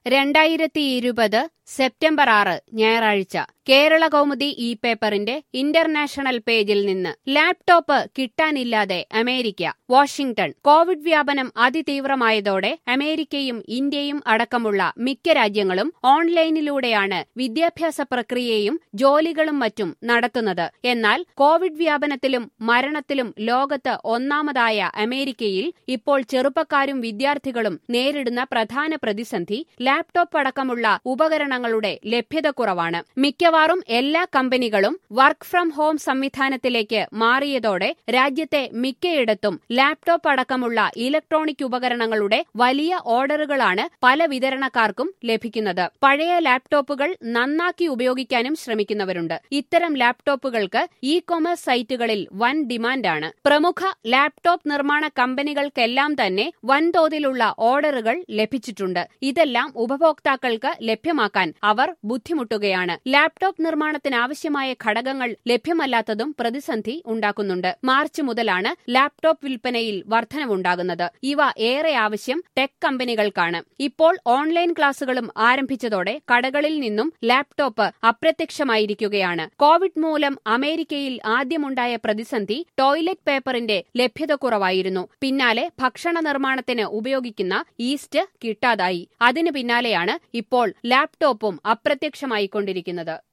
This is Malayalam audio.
രണ്ടായിരത്തി ഇരുപത് സെപ്റ്റംബർ ആറ് ഞായറാഴ്ച കേരള കൗമുദി ഈ പേപ്പറിന്റെ ഇന്റർനാഷണൽ പേജിൽ നിന്ന് ലാപ്ടോപ്പ് കിട്ടാനില്ലാതെ അമേരിക്ക വാഷിംഗ്ടൺ കോവിഡ് വ്യാപനം അതിതീവ്രമായതോടെ അമേരിക്കയും ഇന്ത്യയും അടക്കമുള്ള മിക്ക രാജ്യങ്ങളും ഓൺലൈനിലൂടെയാണ് വിദ്യാഭ്യാസ പ്രക്രിയയും ജോലികളും മറ്റും നടത്തുന്നത് എന്നാൽ കോവിഡ് വ്യാപനത്തിലും മരണത്തിലും ലോകത്ത് ഒന്നാമതായ അമേരിക്കയിൽ ഇപ്പോൾ ചെറുപ്പക്കാരും വിദ്യാർത്ഥികളും നേരിടുന്ന പ്രധാന പ്രതിസന്ധി ലാപ്ടോപ്പ് അടക്കമുള്ള ഉപകരണങ്ങളുടെ ലഭ്യതക്കുറവാണ് മിക്കവാറും എല്ലാ കമ്പനികളും വർക്ക് ഫ്രം ഹോം സംവിധാനത്തിലേക്ക് മാറിയതോടെ രാജ്യത്തെ മിക്കയിടത്തും ലാപ്ടോപ്പ് അടക്കമുള്ള ഇലക്ട്രോണിക് ഉപകരണങ്ങളുടെ വലിയ ഓർഡറുകളാണ് പല വിതരണക്കാർക്കും ലഭിക്കുന്നത് പഴയ ലാപ്ടോപ്പുകൾ നന്നാക്കി ഉപയോഗിക്കാനും ശ്രമിക്കുന്നവരുണ്ട് ഇത്തരം ലാപ്ടോപ്പുകൾക്ക് ഇ കൊമേഴ്സ് സൈറ്റുകളിൽ വൻ ഡിമാൻഡാണ് പ്രമുഖ ലാപ്ടോപ്പ് നിർമ്മാണ കമ്പനികൾക്കെല്ലാം തന്നെ വൻതോതിലുള്ള ഓർഡറുകൾ ലഭിച്ചിട്ടുണ്ട് ഇതെല്ലാം ഉപഭോക്താക്കൾക്ക് ലഭ്യമാക്കാൻ അവർ ബുദ്ധിമുട്ടുകയാണ് ലാപ്ടോപ്പ് നിർമ്മാണത്തിനാവശ്യമായ ഘടകങ്ങൾ ലഭ്യമല്ലാത്തതും പ്രതിസന്ധി ഉണ്ടാക്കുന്നുണ്ട് മാർച്ച് മുതലാണ് ലാപ്ടോപ്പ് വിൽപ്പനയിൽ വർധനവുണ്ടാകുന്നത് ഇവ ഏറെ ആവശ്യം ടെക് കമ്പനികൾക്കാണ് ഇപ്പോൾ ഓൺലൈൻ ക്ലാസുകളും ആരംഭിച്ചതോടെ കടകളിൽ നിന്നും ലാപ്ടോപ്പ് അപ്രത്യക്ഷമായിരിക്കുകയാണ് കോവിഡ് മൂലം അമേരിക്കയിൽ ആദ്യമുണ്ടായ പ്രതിസന്ധി ടോയ്ലറ്റ് പേപ്പറിന്റെ ലഭ്യത കുറവായിരുന്നു പിന്നാലെ ഭക്ഷണ നിർമ്മാണത്തിന് ഉപയോഗിക്കുന്ന ഈസ്റ്റ് കിട്ടാതായി അതിനു പിന്നാലെയാണ് ഇപ്പോൾ ലാപ്ടോപ്പും അപ്രത്യക്ഷമായിക്കൊണ്ടിരിക്കുന്നത്